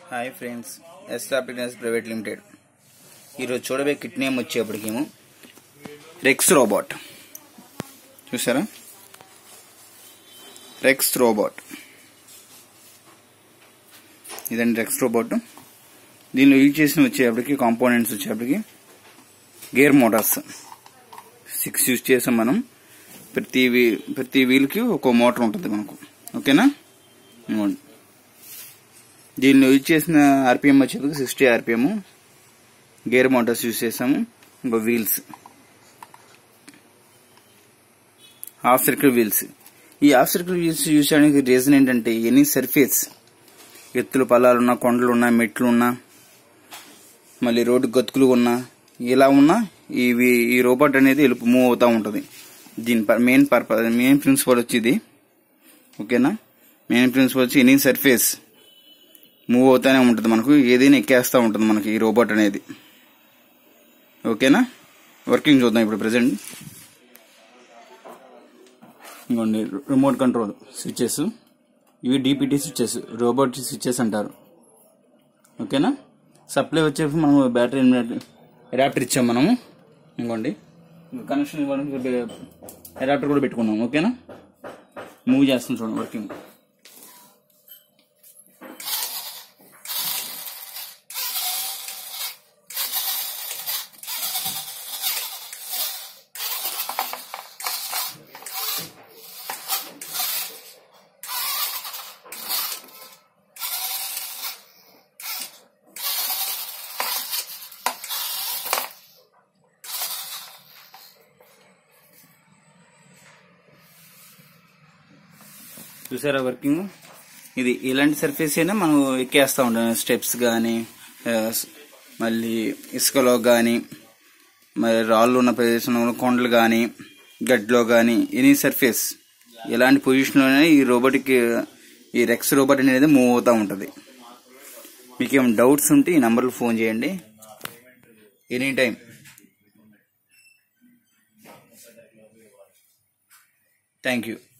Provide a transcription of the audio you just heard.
hi friends S happiness private limited ఈరోజు చూడబోయే kit name వచ్చేప్పటికేమో రెక్స్ రోబోట్ చూసారా రెక్స్ రోబోట్ ఇదండి రెక్స్ రోబోట్ దీనిలో యూజ్ చేసిన వచ్చేప్పటికి కాంపోనెంట్స్ వచ్చేప్పటికి గేర్ మోటార్స్ సిక్స్ యూజ్ చేసాం మనం ప్రతి వీ ప్రతి వీల్కి ఒక మోటార్ ఉంటుంది మనకు ఓకేనా ఇదిగోండి దీనిలో యూజ్ చేసిన ఆర్పిఎం వచ్చేప్పటికి sixty RPM gear motors use చేసాము ఇంకో వీల్స్ హాఫ్ సర్కిల్ వీల్స్ ఈ హాఫ్ సర్కిల్ వీల్స్ యూజ్ చేయడానికి రీజన్ ఏంటంటే ఎనీ సర్ఫేస్ ఎత్తులు పొలాలున్నా కొండలున్నా మెట్లున్నా మళ్ళీ రోడ్డు గతుకులు ఉన్నా ఇలా ఉన్నా ఇవి ఈ రోబోట్ అనేది వెళ్ళి మూవ్ అవుతూ ఉంటుంది దీని మెయిన్ పర్పస్ మెయిన్ ప్రిన్సిపల్ వచ్చి ఇది ఓకేనా మెయిన్ ప్రిన్సిపల్ వచ్చి ఎనీ సర్ఫేస్ మూవ్ అవుతానే ఉంటుంది మనకు ఏదైనా ఎక్కేస్తూ ఉంటుంది మనకి ఈ రోబోట్ అనేది ఓకేనా వర్కింగ్ చూద్దాం ఇప్పుడు ప్రజెంట్ ఇంకోండి రిమోట్ కంట్రోల్ స్విచ్చెస్ ఇవి డిపిటి స్విచ్చెస్ రోబోట్ స్విచ్చెస్ అంటారు ఓకేనా సప్లై వచ్చేసి మనం బ్యాటరీ అడాప్టర్ ఇచ్చాం మనము ఇంకోండి కనెక్షన్ ఇవ్వడానికి అడాప్టర్ కూడా పెట్టుకున్నాం ఓకేనా మూవ్ చేస్తాం చూడండి వర్కింగ్ చూసారా వర్కింగ్ ఇది ఇలాంటి సర్ఫేస్ అయినా మనం ఎక్కేస్తూ ఉంటాం స్టెప్స్ కానీ మళ్ళీ ఇసుకలో కానీ మరి రాళ్ళు ఉన్న ప్రదేశంలో కొండలు కానీ గడ్డిలో కానీ ఎనీ సర్ఫేస్ ఎలాంటి పొజిషన్లోనే ఈ రోబోటిక్ ఈ రెక్స్ రోబోట్ అనేది మూవ్ అవుతూ ఉంటుంది మీకు ఏమైనా డౌట్స్ ఉంటే ఈ నంబర్లో ఫోన్ చేయండి ఎనీ టైం థ్యాంక్ యూ